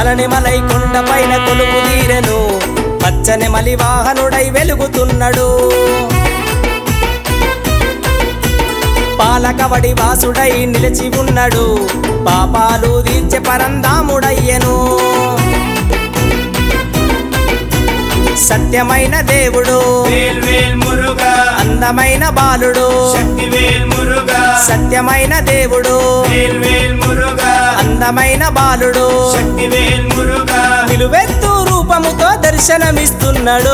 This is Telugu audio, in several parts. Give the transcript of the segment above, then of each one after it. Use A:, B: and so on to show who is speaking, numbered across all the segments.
A: పలని మలై కొండ పైన కొలువు తీరెను పచ్చని మలి వాహనుడై వెలుగుతున్నాడు పాలకవడి వాసుడై నిలిచి ఉన్నాడు పాపాలు తీర్చె పరందాముడయ్యను సత్యమైన దేవుడు
B: వేల్ వేల్ మురుగా
A: అందమైన బాలుడు
B: శక్తి వేల్ మురుగా
A: సత్యమైన దేవుడు
B: వేల్ వేల్ మురుగా
A: అందమైన బాలుడు
B: శక్తి వేల్ మురుగా
A: నిలువెత్తు రూపముతో దర్శనమిస్తున్నాడు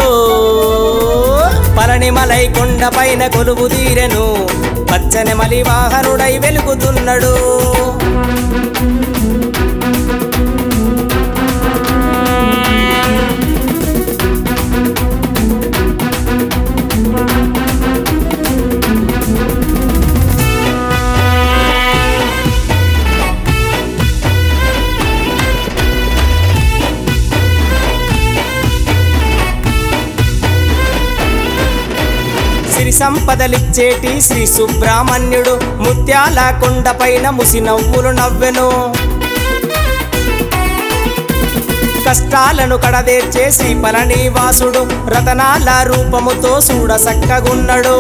A: పళని మలై కొండ పైన కొలువు తీరెను పచ్చని మలి వాహనుడై వెలుగుతున్నాడు సిరి సంపదలిచ్చేటి శ్రీ సుబ్రహ్మణ్యుడు ముత్యాల కొండపైన ముసి నవ్వులు నవ్వెను కష్టాలను కడదేర్చే శ్రీ పళనివాసుడు రతనాల రూపముతో చూడ సక్కగున్నడు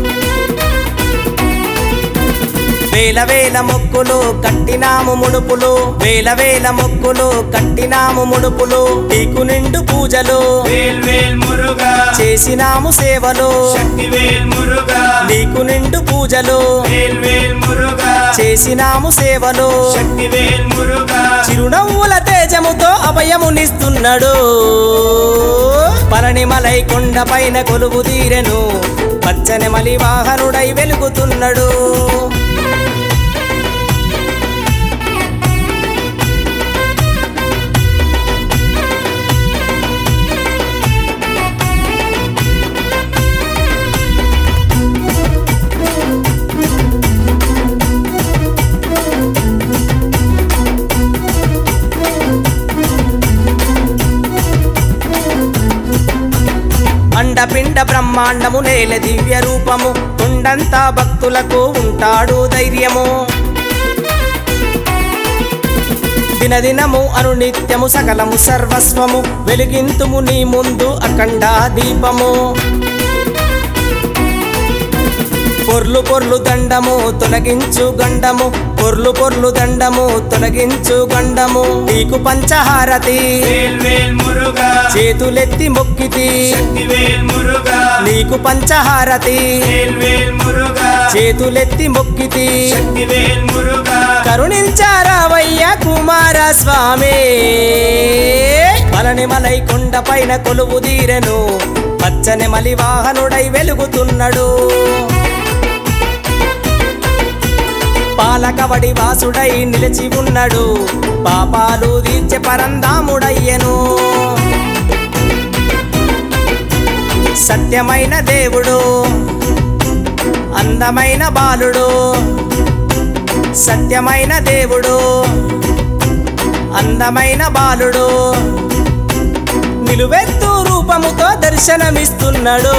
A: వేల వేల మొక్కులు కట్టినాము ముడుపులు వేల వేల మొక్కులు కట్టినాము ముడుపులు నీకు నిండు పూజలు
B: వేల్ వేల్ మురుగా
A: చేసినాము సేవలు
B: శక్తి వేల్ మురుగా
A: నీకు నిండు పూజలు
B: వేల్ వేల్ మురుగా
A: చేసినాము సేవలు
B: శక్తి వేల్ మురుగా
A: చిరునవ్వుల తేజముతో అభయమునిస్తున్నాడు పళని మలై కొండ పైన కొలువు తీరెను పచ్చని మలి వాహనుడై వెలుగుతున్నాడు అండపిండ బ్రహ్మాండము నేల దివ్య రూపము కొండంతా భక్తులకు ఉంటాడు ధైర్యము దినదినము అనునిత్యము సకలము సర్వస్వము వెలిగింతుము నీ ముందు అఖండ దీపము పొర్లు పొర్లు దండము తొలగించు గండము పొర్లు పొర్లు దండము తొలగించు గండము నీకు పంచహారతి
B: వేల్ వేల్ మురుగా
A: చేతులెత్తి మొక్కితి
B: శక్తి వేల్ మురుగా
A: నీకు పంచహారతి
B: వేల్ వేల్ మురుగా
A: చేతులెత్తి మొక్కితి
B: శక్తి వేల్ మురుగా
A: కరుణించారావయ్య కుమార స్వామి పళని మలై కొండ పైన కొలువు తీరెను పచ్చని మలి వాహనుడై వెలుగుతున్నాడు పాలకవడి వాసుడై నిలిచి ఉన్నాడు పాపాలు తీర్చె పరందాముడయ్యను సత్యమైన దేవుడు అందమైన బాలుడు సత్యమైన దేవుడు అందమైన బాలుడు నిలువెత్తు రూపముతో దర్శనమిస్తున్నాడు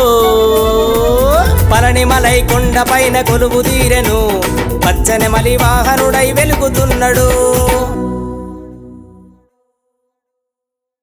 A: పళని మలై కొండ పైన కొలువు తీరెను పచ్చని మలి వాహనుడై వెలుగుతున్నాడు